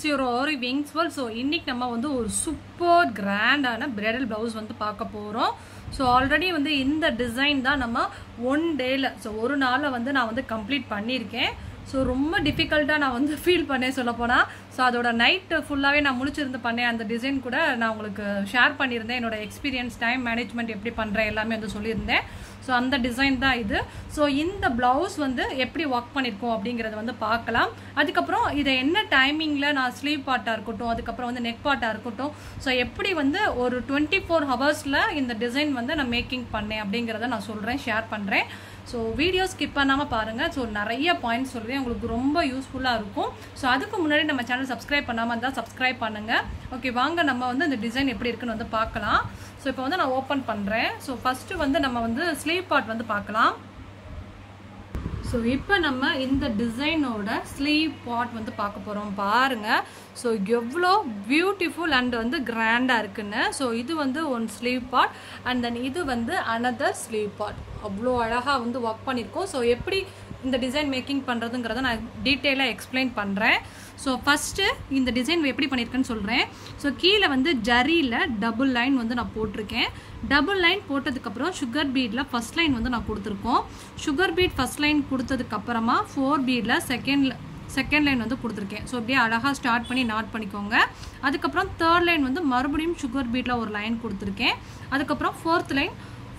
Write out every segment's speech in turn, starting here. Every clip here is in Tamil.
இட்ஸ் யுவர் ஓரி விங்ஸ்வல் ஸோ இன்னைக்கு நம்ம வந்து ஒரு சூப்பர் கிராண்டான பிரைடல் ப்ளவுஸ் வந்து பார்க்க போகிறோம் ஸோ ஆல்ரெடி வந்து இந்த டிசைன் தான் நம்ம ஒன் டேல ஸோ ஒரு நாளில் வந்து நான் வந்து கம்ப்ளீட் பண்ணியிருக்கேன் ஸோ ரொம்ப டிஃபிகல்ட்டாக நான் வந்து ஃபீல் பண்ணேன் சொல்ல போனால் ஸோ அதோட நைட்டு ஃபுல்லாகவே நான் முடிச்சிருந்து பண்ணேன் அந்த டிசைன் கூட நான் உங்களுக்கு ஷேர் பண்ணியிருந்தேன் என்னோட எக்ஸ்பீரியன்ஸ் டைம் மேனேஜ்மெண்ட் எப்படி பண்ணுறேன் எல்லாமே வந்து சொல்லியிருந்தேன் ஸோ அந்த டிசைன் தான் இது ஸோ இந்த ப்ளவுஸ் வந்து எப்படி ஒர்க் பண்ணியிருக்கோம் அப்படிங்கிறத வந்து பார்க்கலாம் அதுக்கப்புறம் இதை என்ன டைமிங்கில் நான் ஸ்லீவ் பார்ட்டாக இருக்கட்டும் அதுக்கப்புறம் வந்து நெக் பார்ட்டாக இருக்கட்டும் ஸோ எப்படி வந்து ஒரு டுவெண்ட்டி ஃபோர் ஹவர்ஸில் இந்த டிசைன் வந்து நான் மேக்கிங் பண்ணேன் அப்படிங்கிறத நான் சொல்கிறேன் ஷேர் பண்ணுறேன் ஸோ வீடியோ ஸ்கிப் பண்ணாமல் பாருங்கள் ஸோ நிறைய பாயிண்ட்ஸ் சொல்லுவேன் உங்களுக்கு ரொம்ப யூஸ்ஃபுல்லாக இருக்கும் ஸோ அதுக்கு முன்னாடி நம்ம சேனல் சப்ஸ்கிரைப் பண்ணாமல் இருந்தால் சப்ஸ்கிரைப் பண்ணுங்கள் ஓகே வாங்க நம்ம வந்து இந்த டிசைன் எப்படி இருக்குன்னு வந்து பார்க்கலாம் ஸோ இப்போ வந்து நான் ஓப்பன் பண்ணுறேன் ஸோ ஃபஸ்ட்டு வந்து நம்ம வந்து ஸ்லீவ் பார்ட் வந்து பார்க்கலாம் ஸோ இப்போ நம்ம இந்த டிசைனோட ஸ்லீவ் பார்ட் வந்து பார்க்க போகிறோம் பாருங்கள் ஸோ எவ்வளோ பியூட்டிஃபுல் அண்ட் வந்து கிராண்டாக இருக்குன்னு ஸோ இது வந்து one sleeve part and then இது வந்து அனதர் ஸ்லீவ் பார்ட் அவ்வளோ அழகாக வந்து ஒர்க் பண்ணியிருக்கோம் ஸோ எப்படி இந்த டிசைன் மேக்கிங் பண்ணுறதுங்கிறத நான் டீட்டெயிலாக எக்ஸ்பிளைன் பண்ணுறேன் ஸோ ஃபஸ்ட்டு இந்த டிசைன் எப்படி பண்ணியிருக்கேன்னு சொல்கிறேன் ஸோ கீழே வந்து ஜரியில் டபுள் லைன் வந்து நான் போட்டிருக்கேன் டபுள் லைன் போட்டதுக்கப்புறம் சுகர் பீடில் ஃபஸ்ட் லைன் வந்து நான் கொடுத்துருக்கோம் சுகர் பீட் ஃபஸ்ட் லைன் கொடுத்ததுக்கப்புறமா ஃபோர் பீடில் செகண்ட் செகண்ட் லைன் வந்து கொடுத்துருக்கேன் ஸோ அப்படியே அழகாக ஸ்டார்ட் பண்ணி நாட் பண்ணிக்கோங்க அதுக்கப்புறம் தேர்ட் லைன் வந்து மறுபடியும் சுகர் பீட்டில் ஒரு லைன் கொடுத்துருக்கேன் அதுக்கப்புறம் ஃபோர்த் லைன்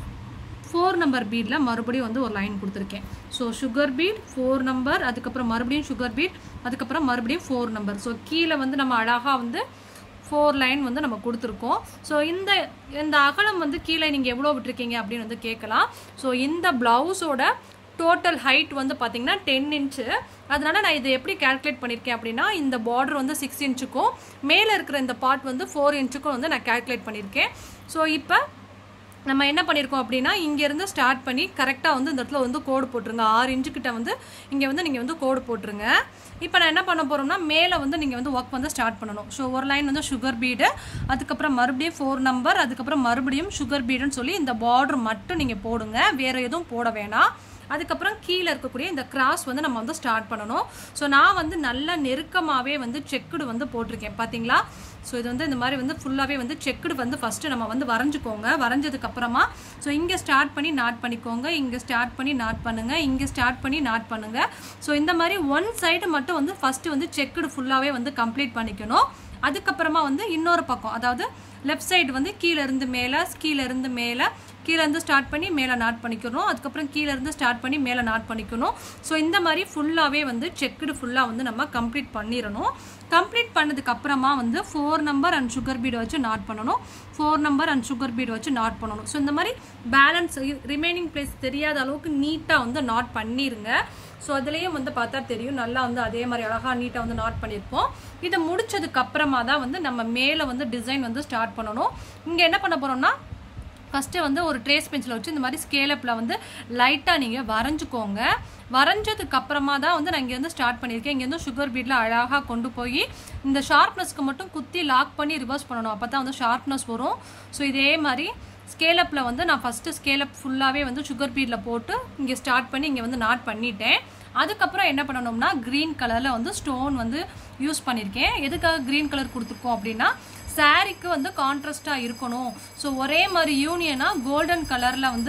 ஃபோர் நம்பர் பீடில் மறுபடியும் வந்து ஒரு லைன் கொடுத்துருக்கேன் so sugar bead four number அதுக்கப்புறம் மறுபடியும் சுகர் பீட் அதுக்கப்புறம் மறுபடியும் ஃபோர் நம்பர் ஸோ கீழே வந்து நம்ம அழகாக வந்து ஃபோர் லைன் வந்து நம்ம கொடுத்துருக்கோம் ஸோ இந்த இந்த அகலம் வந்து கீழே நீங்கள் எவ்வளோ விட்டுருக்கீங்க அப்படின்னு வந்து கேட்கலாம் ஸோ இந்த ப்ளவுஸோட டோட்டல் ஹைட் வந்து பார்த்தீங்கன்னா டென் இன்ச்சு அதனால நான் இதை எப்படி கால்குலேட் பண்ணியிருக்கேன் அப்படின்னா இந்த பார்டர் வந்து சிக்ஸ் இன்ச்சுக்கும் மேலே இருக்கிற இந்த பார்ட் வந்து ஃபோர் இன்ச்சுக்கும் வந்து நான் கால்குலேட் பண்ணியிருக்கேன் ஸோ இப்போ நம்ம என்ன பண்ணியிருக்கோம் அப்படின்னா இங்கேருந்து ஸ்டார்ட் பண்ணி கரெக்டாக வந்து இந்த இடத்துல வந்து கோடு போட்டுருங்க ஆறு இன்ச்சுக்கிட்ட வந்து இங்கே வந்து நீங்கள் வந்து கோடு போட்டுருங்க இப்போ நான் என்ன பண்ண போகிறோம்னா மேலே வந்து நீங்கள் வந்து ஒர்க் வந்து ஸ்டார்ட் பண்ணணும் ஸோ ஒரு லைன் வந்து சுகர் பீடு அதுக்கப்புறம் மறுபடியும் ஃபோர் நம்பர் அதுக்கப்புறம் மறுபடியும் சுகர் பீடுன்னு சொல்லி இந்த பார்டர் மட்டும் நீங்கள் போடுங்க வேறு எதுவும் போட வேணாம் அதுக்கப்புறம் கீழே இருக்கக்கூடிய இந்த கிராஸ் வந்து நம்ம வந்து ஸ்டார்ட் பண்ணணும் ஸோ நான் வந்து நல்ல நெருக்கமாகவே வந்து செக்குடு வந்து போட்டிருக்கேன் பார்த்தீங்களா ஸோ இது வந்து இந்த மாதிரி வந்து ஃபுல்லாகவே வந்து செக்குடு வந்து ஃபஸ்ட்டு நம்ம வந்து வரைஞ்சிக்கோங்க வரைஞ்சதுக்கு அப்புறமா ஸோ இங்கே ஸ்டார்ட் பண்ணி நாட் பண்ணிக்கோங்க இங்கே ஸ்டார்ட் பண்ணி நாட் பண்ணுங்கள் இங்கே ஸ்டார்ட் பண்ணி நாட் பண்ணுங்கள் ஸோ இந்த மாதிரி ஒன் சைடு மட்டும் வந்து ஃபஸ்ட்டு வந்து செக்குடு ஃபுல்லாகவே வந்து கம்ப்ளீட் பண்ணிக்கணும் அதுக்கப்புறமா வந்து இன்னொரு பக்கம் அதாவது லெஃப்ட் சைடு வந்து கீழே இருந்து மேலே கீழே இருந்து மேலே கீழே இருந்து ஸ்டார்ட் பண்ணி மேலே நாட் பண்ணிக்கணும் அதுக்கப்புறம் கீழே இருந்து ஸ்டார்ட் பண்ணி மேலே நாட் பண்ணிக்கணும் ஸோ இந்த மாதிரி ஃபுல்லாகவே வந்து செக்குடு ஃபுல்லாக வந்து நம்ம கம்ப்ளீட் பண்ணிடணும் கம்ப்ளீட் பண்ணதுக்கு அப்புறமா வந்து four number and sugar bead வச்சு நாட் பண்ணணும் four number and sugar bead வச்சு நாட் பண்ணணும் ஸோ இந்த மாதிரி பேலன்ஸ் ரிமைனிங் பிளேஸ் தெரியாத அளவுக்கு நீட்டாக வந்து நாட் பண்ணிடுங்க ஸோ அதுலேயும் வந்து பார்த்தா தெரியும் நல்லா வந்து அதே மாதிரி அழகாக நீட்டாக வந்து நாட் பண்ணியிருப்போம் இதை முடிச்சதுக்கு அப்புறமா தான் வந்து நம்ம மேலே வந்து டிசைன் வந்து ஸ்டார்ட் பண்ணணும் இங்கே என்ன பண்ண போகிறோம்னா ஃபஸ்ட்டு வந்து ஒரு ட்ரேஸ் பென்சில் வச்சு இந்த மாதிரி ஸ்கேலப்பில் வந்து லைட்டாக நீங்கள் வரைஞ்சிக்கோங்க வரைஞ்சதுக்கு அப்புறமா தான் வந்து நான் இங்கேருந்து ஸ்டார்ட் பண்ணியிருக்கேன் இங்கேருந்து சுகர் பீட்டில் அழகாக கொண்டு போய் இந்த ஷார்ப்னஸ்க்கு மட்டும் குத்தி லாக் பண்ணி ரிவர்ஸ் பண்ணணும் அப்போ தான் வந்து ஷார்ப்னஸ் வரும் ஸோ இதே மாதிரி ஸ்கேலப்பில் வந்து நான் ஃபஸ்ட்டு ஸ்கேலப் ஃபுல்லாகவே வந்து சுகர் பீடில் போட்டு இங்கே ஸ்டார்ட் பண்ணி இங்கே வந்து நாட் பண்ணிட்டேன் அதுக்கப்புறம் என்ன பண்ணணும்னா க்ரீன் கலரில் வந்து ஸ்டோன் வந்து யூஸ் பண்ணியிருக்கேன் எதுக்காக க்ரீன் கலர் கொடுத்துருக்கோம் அப்படின்னா சாரீக்கு வந்து கான்ட்ராஸ்டாக இருக்கணும் ஸோ ஒரே மாதிரி யூனியனாக கோல்டன் கலரில் வந்து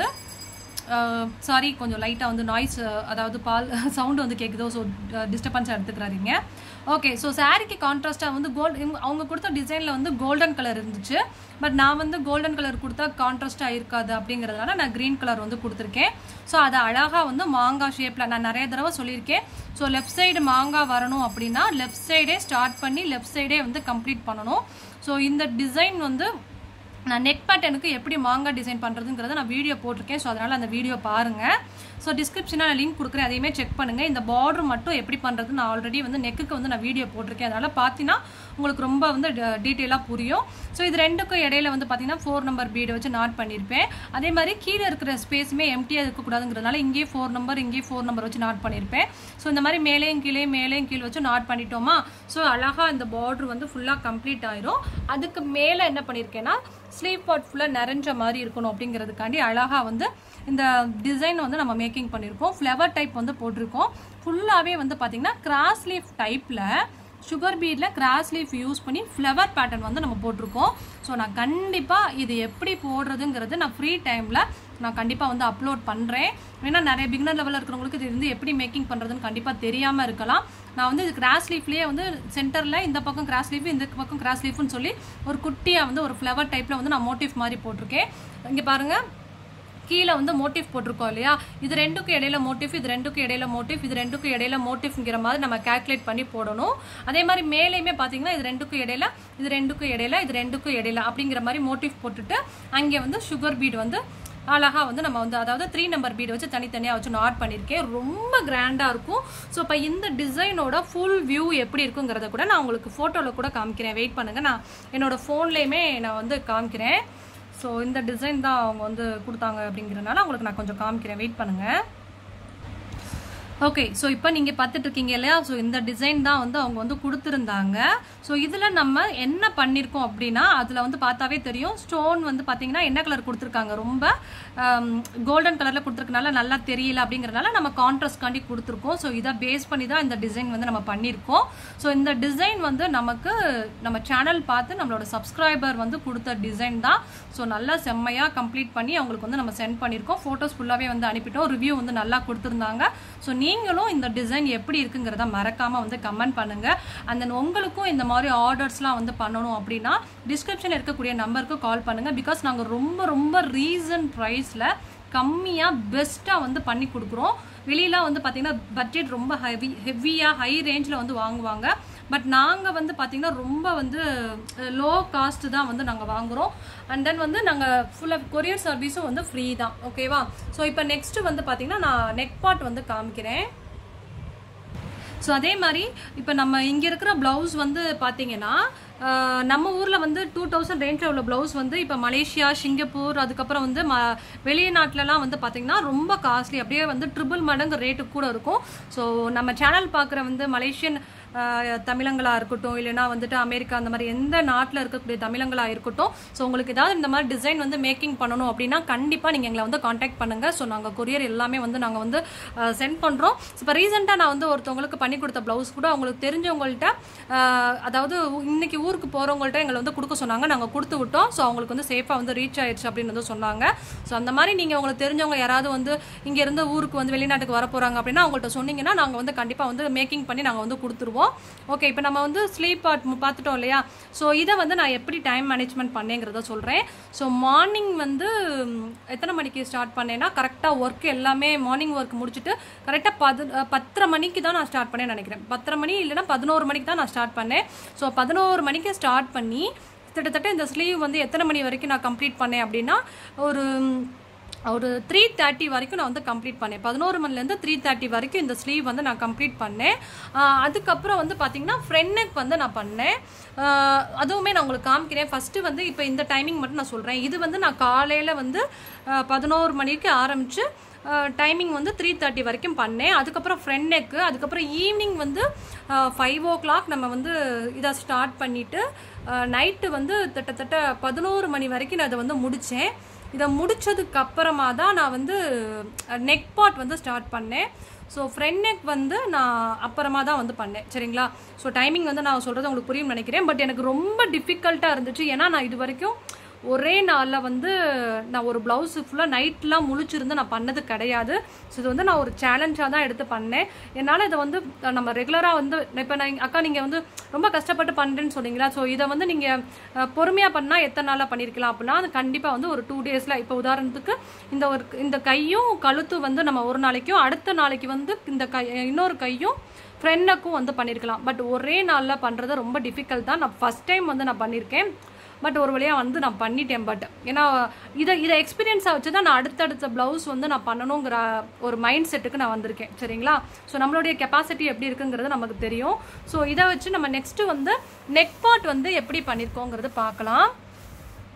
சாரி கொஞ்சம் லைட்டாக வந்து நாய்ஸ் அதாவது பால் சவுண்டு வந்து கேட்குதோ ஸோ டிஸ்டர்பன்ஸாக எடுத்துக்கிறாதீங்க ஓகே ஸோ சாரீக்கு கான்ட்ராஸ்ட்டாக வந்து கோல்டு அவங்க கொடுத்த டிசைனில் வந்து கோல்டன் கலர் இருந்துச்சு பட் நான் வந்து கோல்டன் கலர் கொடுத்தா கான்ட்ராஸ்ட்டாக இருக்காது அப்படிங்கிறதுனால நான் க்ரீன் கலர் வந்து கொடுத்துருக்கேன் ஸோ அதை அழகாக வந்து மாங்காய் ஷேப்பில் நான் நிறைய தடவை சொல்லியிருக்கேன் ஸோ லெஃப்ட் சைடு மாங்காய் வரணும் அப்படின்னா லெஃப்ட் சைடே ஸ்டார்ட் பண்ணி லெஃப்ட் சைடே வந்து கம்ப்ளீட் பண்ணணும் ஸோ இந்த டிசைன் வந்து நான் நெக் பேட்டனுக்கு எப்படி மாங்காய் டிசைன் பண்ணுறதுங்கிறத நான் வீடியோ போட்டிருக்கேன் ஸோ அதனால் அந்த வீடியோ பாருங்கள் ஸோ டிஸ்கிரிப்ஷனில் நான் லிங்க் கொடுக்குறேன் அதையுமே செக் பண்ணுங்கள் இந்த பார்டர் மட்டும் எப்படி பண்ணுறது நான் ஆல்ரெடி வந்து நெக்குக்கு வந்து நான் வீடியோ போட்டிருக்கேன் அதனால் பார்த்தீங்கன்னா உங்களுக்கு ரொம்ப வந்து டீட்டெயிலாக புரியும் ஸோ இது ரெண்டுக்கும் இடையில வந்து பார்த்தீங்கன்னா ஃபோர் நம்பர் பீடை வச்சு நாட் பண்ணியிருப்பேன் அதே மாதிரி கீழே இருக்கிற ஸ்பேஸுமே எம்டியாக இருக்கக்கூடாதுங்கிறதுனால இங்கேயே ஃபோர் நம்பர் இங்கேயே ஃபோர் நம்பர் வச்சு நாட் பண்ணியிருப்பேன் ஸோ இந்த மாதிரி மேலேயும் கீழே மேலேயும் கீழே வச்சு நாட் பண்ணிட்டோமா ஸோ அழகாக இந்த பார்டர் வந்து ஃபுல்லாக கம்ப்ளீட் ஆயிரும் அதுக்கு மேலே என்ன பண்ணியிருக்கேன்னா ஸ்லீவ் பார்ட் ஃபுல்லாக நிறைஞ்ச மாதிரி இருக்கணும் அப்படிங்கிறதுக்காண்டி அழகாக வந்து இந்த டிசைன் வந்து நம்ம மேக்கிங் பண்ணியிருக்கோம் ஃப்ளவர் டைப் வந்து போட்டிருக்கோம் ஃபுல்லாகவே வந்து பார்த்தீங்கன்னா கிராஸ் லீஃப் டைப்பில் சுகர் பீடில் கிராஸ் லீஃப் யூஸ் பண்ணி ஃப்ளவர் பேட்டர்ன் வந்து நம்ம போட்டிருக்கோம் ஸோ நான் கண்டிப்பாக இது எப்படி போடுறதுங்கிறது நான் ஃப்ரீ டைமில் நான் கண்டிப்பாக வந்து அப்லோட் பண்ணுறேன் ஏன்னா நிறைய பிகினர் லெவலில் இருக்கிறவங்களுக்கு இது வந்து எப்படி மேக்கிங் பண்ணுறதுன்னு கண்டிப்பாக தெரியாமல் இருக்கலாம் நான் வந்து இது கிராஸ் லீஃப்லேயே வந்து சென்டரில் இந்த பக்கம் கிராஸ் லீஃப் இந்த பக்கம் கிராஸ் லீஃப்னு சொல்லி ஒரு குட்டியாக வந்து ஒரு ஃப்ளவர் டைப்பில் வந்து நான் மோட்டிவ் மாதிரி போட்டிருக்கேன் இங்கே பாருங்கள் கீழே வந்து மோட்டிவ் போட்டிருக்கோம் இல்லையா இது ரெண்டுக்கும் இடையில மோட்டிவ் இது ரெண்டுக்கும் இடையில மோட்டிவ் இது ரெண்டுக்கும் இடையில மோட்டிவ்ங்கிற மாதிரி நம்ம கால்குலேட் பண்ணி போடணும் அதே மாதிரி மேலேயுமே பார்த்தீங்கன்னா இது ரெண்டுக்கும் இடையில இது ரெண்டுக்கும் இடையில இது ரெண்டுக்கும் இடையில அப்படிங்கிற மாதிரி மோட்டிவ் போட்டுட்டு அங்கே வந்து சுகர் பீட் வந்து அழகா வந்து நம்ம வந்து அதாவது த்ரீ நம்பர் பீட் வச்சு தனித்தனியாக வச்சு நான் ஆட் பண்ணியிருக்கேன் ரொம்ப கிராண்டாக இருக்கும் ஸோ இப்போ இந்த டிசைனோட ஃபுல் வியூ எப்படி இருக்குங்கிறத கூட நான் உங்களுக்கு ஃபோட்டோவில் கூட காமிக்கிறேன் வெயிட் பண்ணுங்க நான் என்னோட ஃபோன்லேயுமே நான் வந்து காமிக்கிறேன் ஸோ இந்த டிசைன் தான் அவங்க வந்து கொடுத்தாங்க அப்படிங்கிறனால உங்களுக்கு நான் கொஞ்சம் காமிக்கிறேன் வெயிட் பண்ணுங்கள் ஓகே ஸோ இப்போ நீங்கள் பார்த்துட்டு இருக்கீங்க இல்லையா ஸோ இந்த டிசைன் தான் வந்து அவங்க வந்து கொடுத்துருந்தாங்க ஸோ இதில் நம்ம என்ன பண்ணியிருக்கோம் அப்படின்னா அதில் வந்து பார்த்தாவே தெரியும் ஸ்டோன் வந்து பார்த்தீங்கன்னா என்ன கலர் கொடுத்துருக்காங்க ரொம்ப கோல்டன் கலரில் கொடுத்துருக்கனால நல்லா தெரியல அப்படிங்கிறனால நம்ம கான்ட்ராஸ்ட்காண்டி கொடுத்துருக்கோம் ஸோ இதை பேஸ் பண்ணி தான் இந்த டிசைன் வந்து நம்ம பண்ணியிருக்கோம் ஸோ இந்த டிசைன் வந்து நமக்கு நம்ம சேனல் பார்த்து நம்மளோட சப்ஸ்கிரைபர் வந்து கொடுத்த டிசைன் தான் ஸோ நல்லா செம்மையாக கம்ப்ளீட் பண்ணி அவங்களுக்கு வந்து நம்ம சென்ட் பண்ணியிருக்கோம் ஃபோட்டோஸ் ஃபுல்லாகவே வந்து அனுப்பிட்டோம் ரிவ்யூ வந்து நல்லா கொடுத்துருந்தாங்க ஸோ நீங்களும் இந்த டிசைன் எப்படி இருக்குங்கிறத மறக்காம வந்து கமெண்ட் பண்ணுங்க அண்ட் தென் உங்களுக்கும் இந்த மாதிரி ஆர்டர்ஸ்லாம் வந்து பண்ணணும் அப்படின்னா டிஸ்கிரிப்ஷன் இருக்கக்கூடிய நம்பருக்கு கால் பண்ணுங்க பிகாஸ் நாங்கள் ரொம்ப ரொம்ப ரீசன் ப்ரைஸில் கம்மியாக பெஸ்ட்டாக வந்து பண்ணி கொடுக்குறோம் வெளியெலாம் வந்து பார்த்தீங்கன்னா பட்ஜெட் ரொம்ப ஹெவி ஹெவியாக ஹை ரேஞ்சில் வந்து வாங்குவாங்க பட் நாங்கள் வந்து பார்த்தீங்கன்னா ரொம்ப வந்து லோ காஸ்ட் தான் வந்து நாங்கள் வாங்குகிறோம் அண்ட் தென் வந்து நாங்கள் ஃபுல்லாக கொரியர் சர்வீஸும் வந்து ஃப்ரீ தான் ஓகேவா ஸோ இப்போ நெக்ஸ்ட் வந்து பார்த்தீங்கன்னா நான் நெக் பார்ட் வந்து காமிக்கிறேன் ஸோ அதே மாதிரி இப்போ நம்ம இங்கே இருக்கிற ப்ளவுஸ் வந்து பார்த்தீங்கன்னா ஆஹ், நம்ம ஊரில் வந்து டூ தௌசண்ட் ரேஞ்சில் உள்ள ப்ளவுஸ் வந்து இப்போ மலேசியா சிங்கப்பூர் அதுக்கப்புறம் வந்து ம வெளிநாட்டிலலாம் வந்து பார்த்தீங்கன்னா ரொம்ப காஸ்ட்லி அப்படியே வந்து ட்ரிபிள் மடங்கு ரேட்டு கூட இருக்கும் ஸோ நம்ம சேனல் பார்க்குற வந்து மலேசியன் ஆஹ், தமிழங்களா இருக்கட்டும் இல்லைன்னா வந்துட்டு அமெரிக்கா அந்த மாதிரி எந்த நாட்டில் இருக்கக்கூடிய தமிழங்களா இருக்கட்டும் ஸோ உங்களுக்கு ஏதாவது இந்த மாதிரி டிசைன் வந்து மேக்கிங் பண்ணணும் அப்படின்னா கண்டிப்பாக நீங்கள் எங்களை வந்து காண்டாக்ட் பண்ணுங்கள் ஸோ நாங்கள் கொரியர் எல்லாமே வந்து நாங்கள் வந்து சென்ட் பண்ணுறோம் இப்போ ரீசெண்டாக நான் வந்து ஒருத்தவங்களுக்கு பண்ணி கொடுத்த ப்ளவுஸ் கூட அவங்களுக்கு தெரிஞ்சவங்கள்ட்ட ஆஹ், அதாவது இன்னைக்கு ஊருக்கு போகிறவங்கள்ட்ட எங்களை வந்து கொடுக்க சொன்னாங்க நாங்கள் கொடுத்து விட்டோம் ஸோ அவங்களுக்கு வந்து சேஃபாக வந்து ரீச் ஆயிடுச்சு அப்படின்னு வந்து சொன்னாங்க ஸோ அந்த மாதிரி நீங்கள் உங்களுக்கு தெரிஞ்சவங்க யாராவது வந்து இங்கேருந்து ஊருக்கு வந்து வெளிநாட்டுக்கு வர போகிறாங்க அப்படின்னா அவங்கள்ட்ட சொன்னீங்கன்னா நாங்கள் வந்து கண்டிப்பாக வந்து மேக்கிங் பண்ணி நாங்கள் வந்து கொடுத்துருவோம் ஓகே இப்போ நம்ம வந்து ஸ்லீப் பார்ட் பார்த்துட்டோம் இல்லையா ஸோ இதை வந்து நான் எப்படி டைம் மேனேஜ்மெண்ட் பண்ணேங்கிறத சொல்கிறேன் ஸோ மார்னிங் வந்து ம், எத்தனை மணிக்கு ஸ்டார்ட் பண்ணேன்னா கரெக்டாக ஒர்க் எல்லாமே மார்னிங் ஒர்க் முடிச்சுட்டு கரெக்டாக பது அஹ், பத்தரை மணிக்கு தான் நான் ஸ்டார்ட் பண்ணேன்னு நினைக்கிறேன் பத்தரை மணி இல்லைன்னா பதினோரு மணிக்கு தான் நான் ஸ்டார்ட் பண்ணேன் ஸோ பதினோரு மணிக்கு ஸ்டார்ட் பண்ணி கிட்டத்தட்ட இந்த ஸ்லீவ் வந்து எத்தனை மணி வரைக்கும் நான் கம்ப்ளீட் பண்ணேன் அப்படின்னா ஒரு ம், ஒரு த்ரீ தேர்ட்டி வரைக்கும் நான் வந்து கம்ப்ளீட் பண்ணேன் பதினோரு மணிலேருந்து த்ரீ தேர்ட்டி வரைக்கும் இந்த ஸ்லீவ் வந்து நான் கம்ப்ளீட் பண்ணேன் ஆஹ் அதுக்கப்புறம் வந்து பார்த்தீங்கன்னா ஃப்ரண்ட் நெக் வந்து நான் பண்ணேன் ஆஹ் அதுவுமே நான் உங்களுக்கு காமிக்கிறேன் ஃபஸ்ட்டு வந்து இப்போ இந்த டைமிங் மட்டும் நான் சொல்கிறேன் இது வந்து நான் காலையில் வந்து பதினோரு மணிக்கு ஆரம்பித்து டைமிங் வந்து த்ரீ தேர்ட்டி வரைக்கும் பண்ணேன் அதுக்கப்புறம் ஃப்ரெண்ட் நெக்கு அதுக்கப்புறம் ஈவினிங் வந்து ஃபைவ் ஓ கிளாக் நம்ம வந்து இதை ஸ்டார்ட் பண்ணிவிட்டு நைட்டு வந்து கிட்டத்தட்ட பதினோரு மணி வரைக்கும் நான் இதை வந்து முடித்தேன் இதை முடிச்சதுக்கு அப்புறமா தான் நான் வந்து நெக் பார்ட் வந்து ஸ்டார்ட் பண்ணேன் ஸோ ஃப்ரண்ட் நெக் வந்து நான் அப்புறமா தான் வந்து பண்ணேன் சரிங்களா ஸோ டைமிங் வந்து நான் சொல்கிறது உங்களுக்கு புரியும் நினைக்கிறேன் பட் எனக்கு ரொம்ப டிஃபிகல்ட்டாக இருந்துச்சு ஏன்னா நான் இது வரைக்கும் ஒரே நாளில் வந்து நான் ஒரு ப்ளவுஸ் ஃபுல்லாக நைட்லாம் முழிச்சிருந்து நான் பண்ணது கிடையாது ஸோ இது வந்து நான் ஒரு சேலஞ்சாக தான் எடுத்து பண்ணேன் என்னால் இதை வந்து நம்ம ரெகுலராக வந்து இப்போ நான் அக்கா நீங்கள் வந்து ரொம்ப கஷ்டப்பட்டு பண்ணுறேன்னு சொன்னீங்களா ஸோ இதை வந்து நீங்கள் பொறுமையாக பண்ணால் எத்தனை நாளில் பண்ணியிருக்கலாம் அப்படின்னா அது கண்டிப்பாக வந்து ஒரு டூ டேஸில் இப்போ உதாரணத்துக்கு இந்த ஒரு இந்த கையும் கழுத்தும் வந்து நம்ம ஒரு நாளைக்கும் அடுத்த நாளைக்கு வந்து இந்த கை இன்னொரு கையும் ஃப்ரெண்டுக்கும் வந்து பண்ணியிருக்கலாம் பட் ஒரே நாளில் பண்ணுறது ரொம்ப டிஃபிகல்ட் தான் நான் ஃபஸ்ட் டைம் வந்து நான் பண்ணியிருக்கேன் பட் ஒரு வழியாக வந்து நான் பண்ணிட்டேன் பட் ஏன்னா இதை இதை எக்ஸ்பீரியன்ஸாக வச்சு தான் நான் அடுத்தடுத்த ப்ளவுஸ் வந்து நான் பண்ணணுங்கிற ஒரு மைண்ட் செட்டுக்கு நான் வந்திருக்கேன் சரிங்களா ஸோ நம்மளுடைய கெப்பாசிட்டி எப்படி இருக்குங்கிறது நமக்கு தெரியும் ஸோ இதை வச்சு நம்ம நெக்ஸ்ட்டு வந்து நெக் பார்ட் வந்து எப்படி பண்ணியிருக்கோங்கிறது பார்க்கலாம்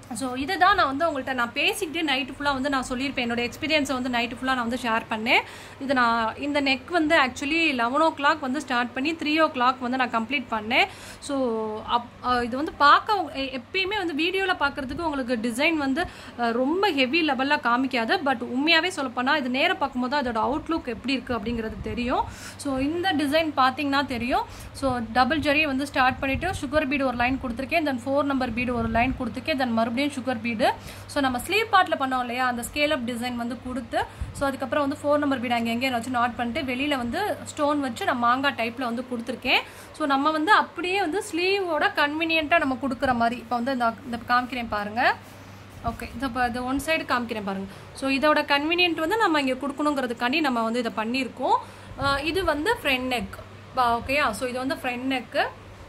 ஸோ இதுதான் நான் வந்து உங்கள்கிட்ட நான் பேசிக்கிட்டே நைட்டு ஃபுல்லாக வந்து நான் சொல்லியிருப்பேன் என்னோட எக்ஸ்பீரியன்ஸை வந்து நைட்டு ஃபுல்லாக நான் வந்து ஷேர் பண்ணேன் இது நான் இந்த நெக் வந்து ஆக்சுவலி லெவன் ஓ கிளாக் வந்து ஸ்டார்ட் பண்ணி த்ரீ ஓ கிளாக் வந்து நான் கம்ப்ளீட் பண்ணேன் ஸோ அப் அஹ் இது வந்து பார்க்க உங்க- எ- எப்பயுமே வந்து வீடியோவில் பார்க்குறதுக்கு உங்களுக்கு டிசைன் வந்து அஹ், ரொம்ப ஹெவி லெவலில் காமிக்காது பட் உண்மையாகவே சொல்லப்போனால் இது நேராக பார்க்கும்போது அதோட அவுட்லுக் எப்படி இருக்குது அப்படிங்கிறது தெரியும் ஸோ இந்த டிசைன் பார்த்தீங்கன்னா தெரியும் ஸோ டபுள் ஜரி வந்து ஸ்டார்ட் பண்ணிவிட்டு சுகர் பீடு ஒரு லைன் கொடுத்துருக்கேன் தென் ஃபோர் நம்பர் பீடு ஒரு லைன் கொடுத்துருக்கேன் தென் மறுபடியும் சுகர் பீடு ஸோ நம்ம ஸ்லீவ் பார்ட்டில் பண்ணோம் இல்லையா அந்த ஸ்கேல் அப் டிசைன் வந்து கொடுத்து ஸோ அதுக்கப்புறம் வந்து ஃபோர் நம்பர் பீடு அங்கே எங்கேயும் வச்சு நாட் பண்ணிட்டு வெளியில் வந்து ஸ்டோன் வச்சு நான் மாங்காய் டைப்பில் வந்து கொடுத்துருக்கேன் ஸோ நம்ம வந்து அப்படியே வந்து ஸ்லீவோட கன்வீனியண்ட்டாக நம்ம கொடுக்குற மாதிரி இப்போ வந்து இந்த இந்த காமிக்கிறேன் பாருங்கள் ஓகே இது இப்போ இது ஒன் சைடு காமிக்கிறேன் பாருங்கள் ஸோ இதோட கன்வீனியன்ட் வந்து நம்ம இங்கே கொடுக்கணுங்கிறதுக்காண்டி நம்ம வந்து இதை பண்ணியிருக்கோம் அஹ் இது வந்து ஃப்ரண்ட் நெக் ஓகேயா ஸோ இது வந்து ஃப்ரண்ட் நெக்கு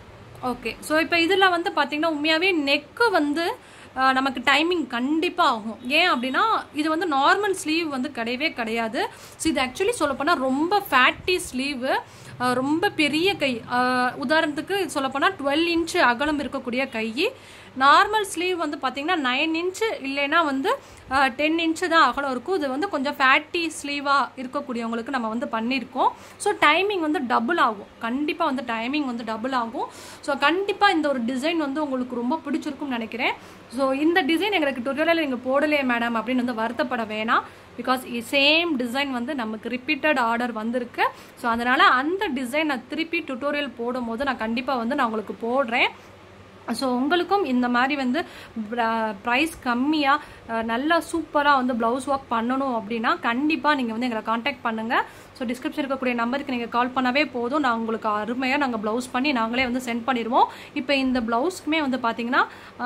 ஓகே ஸோ இப்போ இதில் வந்து பார்த்தீங்கன்னா உண்மையாகவே நெக்கு வந்து அஹ், நமக்கு டைமிங் கண்டிப்பாக ஆகும் ஏன் அப்படின்னா இது வந்து நார்மல் ஸ்லீவ் வந்து கிடையவே கிடையாது ஸோ இது ஆக்சுவலி சொல்லப்போனால் ரொம்ப ஃபேட்டி ஸ்லீவு ரொம்ப பெரிய கை அஹ், உதாரணத்துக்கு சொல்லப்போனால் டுவெல் இன்ச்சு அகலம் இருக்கக்கூடிய கை நார்மல் ஸ்லீவ் வந்து பார்த்தீங்கன்னா நைன் இன்ச்சு இல்லைன்னா வந்து டென் இன்ச்சு தான் அகலம் இருக்கும் இது வந்து கொஞ்சம் ஃபேட்டி ஸ்லீவாக இருக்கக்கூடியவங்களுக்கு நம்ம வந்து பண்ணியிருக்கோம் ஸோ டைமிங் வந்து டபுள் ஆகும் கண்டிப்பாக வந்து டைமிங் வந்து டபுள் ஆகும் ஸோ கண்டிப்பாக இந்த ஒரு டிசைன் வந்து உங்களுக்கு ரொம்ப பிடிச்சிருக்கும்னு நினைக்கிறேன் ஸோ இந்த டிசைன் எங்களுக்கு டுட்டோரியலில் நீங்கள் போடலையே மேடம் அப்படின்னு வந்து வருத்தப்பட வேணாம் பிகாஸ் சேம் டிசைன் வந்து நமக்கு ரிப்பீட்டட் ஆர்டர் வந்திருக்கு ஸோ அதனால் அந்த டிசைன் நான் திருப்பி டுட்டோரியல் போடும்போது நான் கண்டிப்பாக வந்து நான் உங்களுக்கு போடுறேன் ஸோ உங்களுக்கும் இந்த மாதிரி வந்து ப்ரைஸ் கம்மியாக நல்லா சூப்பராக வந்து ப்ளவுஸ் ஒர்க் பண்ணணும் அப்படின்னா கண்டிப்பாக நீங்கள் வந்து எங்களை காண்டாக்ட் பண்ணுங்கள் ஸோ டிஸ்கிரிப்ஷன் இருக்கக்கூடிய நம்பருக்கு நீங்கள் கால் பண்ணவே போதும் நான் உங்களுக்கு அருமையாக நாங்கள் ப்ளவுஸ் பண்ணி நாங்களே வந்து சென்ட் பண்ணிடுவோம் இப்போ இந்த ப்ளவுஸ்க்குமே வந்து பார்த்தீங்கன்னா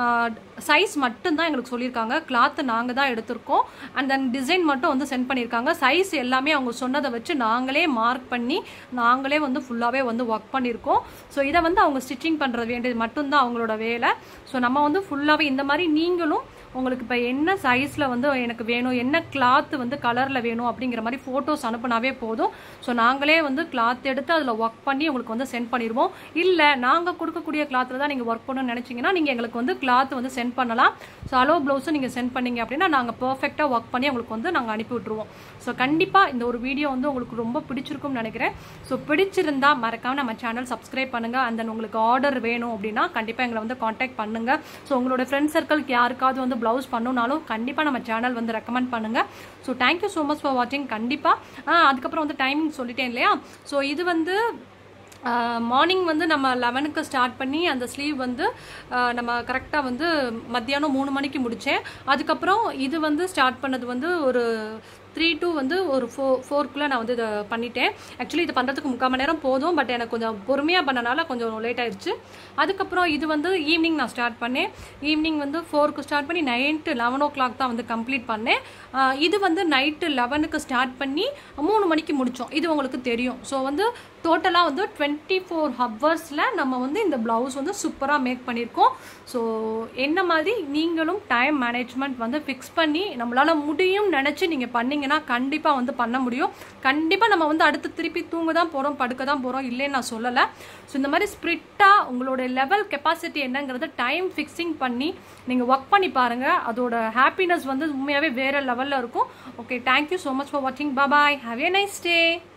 சைஸ் மட்டும்தான் எங்களுக்கு சொல்லியிருக்காங்க கிளாத்து நாங்கள் தான் எடுத்திருக்கோம் அண்ட் தென் டிசைன் மட்டும் வந்து சென்ட் பண்ணியிருக்காங்க சைஸ் எல்லாமே அவங்க சொன்னதை வச்சு நாங்களே மார்க் பண்ணி நாங்களே வந்து ஃபுல்லாகவே வந்து ஒர்க் பண்ணியிருக்கோம் ஸோ இதை வந்து அவங்க ஸ்டிச்சிங் பண்ணுறது வேண்டியது மட்டும்தான் அவங்களோட வேலை ஸோ நம்ம வந்து ஃபுல்லாகவே இந்த மாதிரி நீங்களும் உங்களுக்கு இப்போ என்ன சைஸில் வந்து எனக்கு வேணும் என்ன கிளாத் வந்து கலரில் வேணும் அப்படிங்கிற மாதிரி ஃபோட்டோஸ் அனுப்புனாவே போதும் ஸோ நாங்களே வந்து கிளாத் எடுத்து அதில் ஒர்க் பண்ணி உங்களுக்கு வந்து சென்ட் பண்ணிடுவோம் இல்லை நாங்கள் கொடுக்கக்கூடிய கிளாத்தில் தான் நீங்கள் ஒர்க் பண்ணணும்னு நினச்சிங்கன்னா நீங்கள் எங்களுக்கு வந்து கிளாத் வந்து சென்ட் பண்ணலாம் ஸோ அலோ ப்ளவுஸும் நீங்கள் சென்ட் பண்ணீங்க அப்படின்னா நாங்கள் பர்ஃபெக்டாக ஒர்க் பண்ணி உங்களுக்கு வந்து நாங்கள் அனுப்பி விட்ருவோம் ஸோ கண்டிப்பாக இந்த ஒரு வீடியோ வந்து உங்களுக்கு ரொம்ப பிடிச்சிருக்கும்னு நினைக்கிறேன் ஸோ பிடிச்சிருந்தா மறக்காம நம்ம சேனல் சப்ஸ்கிரைப் பண்ணுங்க அண்ட் தென் உங்களுக்கு ஆர்டர் வேணும் அப்படின்னா கண்டிப்பாக எங்களை வந்து காண்டாக்ட் பண்ணுங்க ஸோ உங்களோட ஃப்ரெண்ட் சர்க்கிள்க்கு யாருக்காவது வந்து ப்ளவுஸ் பண்ணணும்னாலும் கண்டிப்பாக நம்ம சேனல் வந்து ரெக்கமெண்ட் பண்ணுங்க so thank you so much for வாட்சிங் கண்டிப்பாக அதுக்கப்புறம் வந்து டைமிங் சொல்லிட்டேன் இல்லையா ஸோ இது வந்து மார்னிங் வந்து நம்ம லெவனுக்கு ஸ்டார்ட் பண்ணி அந்த ஸ்லீவ் வந்து ஆஹ் நம்ம கரெக்டாக வந்து மத்தியானம் மூணு மணிக்கு முடித்தேன் அதுக்கப்புறம் இது வந்து ஸ்டார்ட் பண்ணது வந்து ஒரு த்ரீ டூ வந்து ஒரு ஃபோ ஃபோர்க்குள்ளே நான் வந்து இதை பண்ணிட்டேன் ஆக்சுவலி இது பண்ணுறதுக்கு முக்கால் மணி நேரம் போதும் பட் எனக்கு கொஞ்சம் பொறுமையாக பண்ணனால கொஞ்சம் லேட் ஆயிடுச்சு அதுக்கப்புறம் இது வந்து ஈவினிங் நான் ஸ்டார்ட் பண்ணேன் ஈவினிங் வந்து ஃபோருக்கு ஸ்டார்ட் பண்ணி நைட்டு லெவன் ஓ கிளாக் தான் வந்து கம்ப்ளீட் பண்ணேன் ஆஹ் இது வந்து நைட்டு லெவனுக்கு ஸ்டார்ட் பண்ணி மூணு மணிக்கு முடித்தோம் இது உங்களுக்கு தெரியும் ஸோ வந்து டோட்டலாக வந்து டுவெண்ட்டி ஃபோர் ஹவர்ஸில் நம்ம வந்து இந்த ப்ளவுஸ் வந்து சூப்பராக மேக் பண்ணியிருக்கோம் ஸோ என்ன மாதிரி நீங்களும் டைம் மேனேஜ்மெண்ட் வந்து ஃபிக்ஸ் பண்ணி நம்மளால் முடியும் நினச்சி நீங்கள் பண்ணீங்கன்னா கண்டிப்பாக வந்து பண்ண முடியும் கண்டிப்பாக நம்ம வந்து அடுத்து திருப்பி தூங்க தான் போகிறோம் படுக்க தான் போகிறோம் இல்லைன்னு நான் சொல்லலை ஸோ இந்த மாதிரி ஸ்ப்ரிட்டாக உங்களோட லெவல் கெப்பாசிட்டி என்னங்கிறது டைம் ஃபிக்ஸிங் பண்ணி நீங்கள் ஒர்க் பண்ணி பாருங்கள் அதோட ஹாப்பினஸ் வந்து உண்மையாகவே வேறு லெவலில் இருக்கும் okay thank you so much for வாட்சிங் bye have a nice day